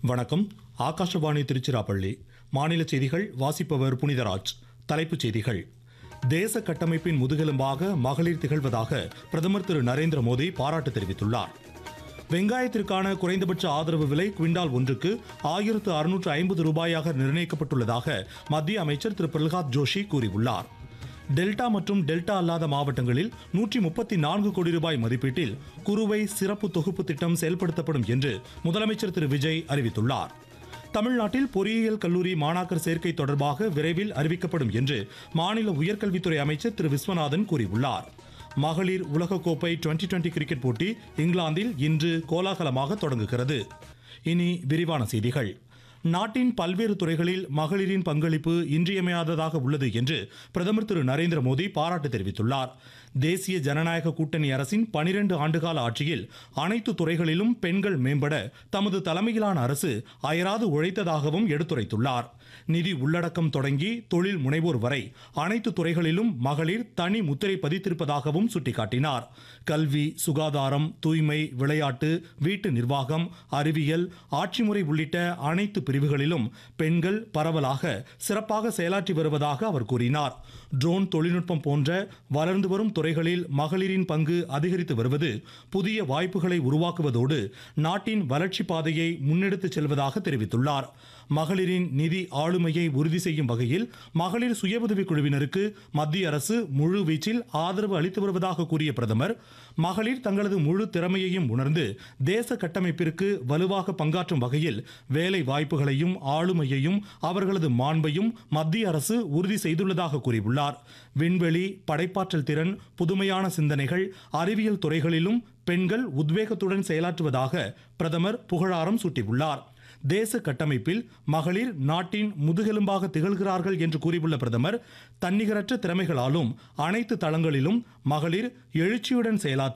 வணக்கம் ஆகாஷவாணி திருச்சிராப்பள்ளி மாநில செய்திகள் வாசிப்பவர் புனிதராஜ் தலைப்புச் செய்திகள் தேச கட்டமைப்பின் முதுகெலும்பாக மகளிர் திகழ்வதாக பிரதமர் திரு நரேந்திர மோடி பாராட்டு தெரிவித்துள்ளார் வெங்காயத்திற்கான குறைந்தபட்ச ஆதரவு விலை குவிண்டால் ஒன்றுக்கு ஆயிரத்து அறுநூற்று ஐம்பது ரூபாயாக நிர்ணயிக்கப்பட்டுள்ளதாக மத்திய அமைச்சர் திரு பிரகலாத் ஜோஷி கூறியுள்ளார் டெல்டா மற்றும் டெல்டா அல்லாத மாவட்டங்களில் நூற்றி முப்பத்தி நான்கு கோடி ரூபாய் மதிப்பீட்டில் குறுவை சிறப்பு தொகுப்பு திட்டம் செயல்படுத்தப்படும் என்று முதலமைச்சர் திரு விஜய் அறிவித்துள்ளார் தமிழ்நாட்டில் பொறியியல் கல்லூரி மாணாக்கர் சேர்க்கை தொடர்பாக விரைவில் அறிவிக்கப்படும் என்று மாநில உயர்கல்வித்துறை அமைச்சர் திரு விஸ்வநாதன் கூறியுள்ளார் மகளிர் உலகக்கோப்பை டுவெண்டி டுவெண்டி கிரிக்கெட் போட்டி இங்கிலாந்தில் இன்று கோலாகலமாக தொடங்குகிறது இனி விரிவான செய்திகள் நாட்டின் பல்வேறு துறைகளில் மகளிரின் பங்களிப்பு இன்றியமையாததாக உள்ளது என்று பிரதமர் திரு நரேந்திர மோடி பாராட்டு தெரிவித்துள்ளார் தேசிய ஜனநாயக கூட்டணி அரசின் பனிரெண்டு ஆண்டுகால ஆட்சியில் அனைத்து துறைகளிலும் பெண்கள் மேம்பட தமது தலைமையிலான அரசு அயராது உழைத்ததாகவும் எடுத்துரைத்துள்ளார் நிதி உள்ளடக்கம் தொடங்கி தொழில் முனைவோர் வரை அனைத்து துறைகளிலும் மகளிர் தனி முத்திரை பதித்திருப்பதாகவும் சுட்டிக்காட்டினார் கல்வி சுகாதாரம் தூய்மை விளையாட்டு வீட்டு நிர்வாகம் அறிவியல் ஆட்சி முறை உள்ளிட்ட அனைத்து பிரிவுகளிலும் பெண்கள் பரவலாக சிறப்பாக செயலாற்றி வருவதாக அவர் கூறினார் ட்ரோன் தொழில்நுட்பம் போன்ற வளர்ந்து வரும் துறைகளில் மகளிரின் பங்கு அதிகரித்து வருவது புதிய வாய்ப்புகளை உருவாக்குவதோடு நாட்டின் வளர்ச்சி பாதையை முன்னெடுத்துச் செல்வதாக தெரிவித்துள்ளார் மகளிரின் நிதி ஆளுமையை உறுதி செய்யும் வகையில் மகளிர் சுய உதவிக் குழுவினருக்கு மத்திய அரசு முழு வீச்சில் ஆதரவு அளித்து வருவதாக கூறிய பிரதமர் மகளிர் தங்களது முழு திறமையையும் உணர்ந்து தேச கட்டமைப்பிற்கு வலுவாக பங்காற்றும் வகையில் வேலை வாய்ப்புகளையும் ஆளுமையையும் அவர்களது மாண்பையும் மத்திய அரசு உறுதி செய்துள்ளதாக கூறியுள்ளார் விண்வெளி படைப்பாற்றல் திறன் புதுமையான சிந்தனைகள் அறிவியல் துறைகளிலும் பெண்கள் உத்வேகத்துடன் செயலாற்றுவதாக பிரதமர் புகழாரம் சூட்டியுள்ளார் தேச கட்டமைப்பில் மகளிர் நாட்டின் முதுகெலும்பாக திகழ்கிறார்கள் என்று கூறியுள்ள பிரதமர் தன்னிகரற்ற திறமைகளாலும் அனைத்து தளங்களிலும் மகளிர் எழுச்சியுடன் செயலாற்ற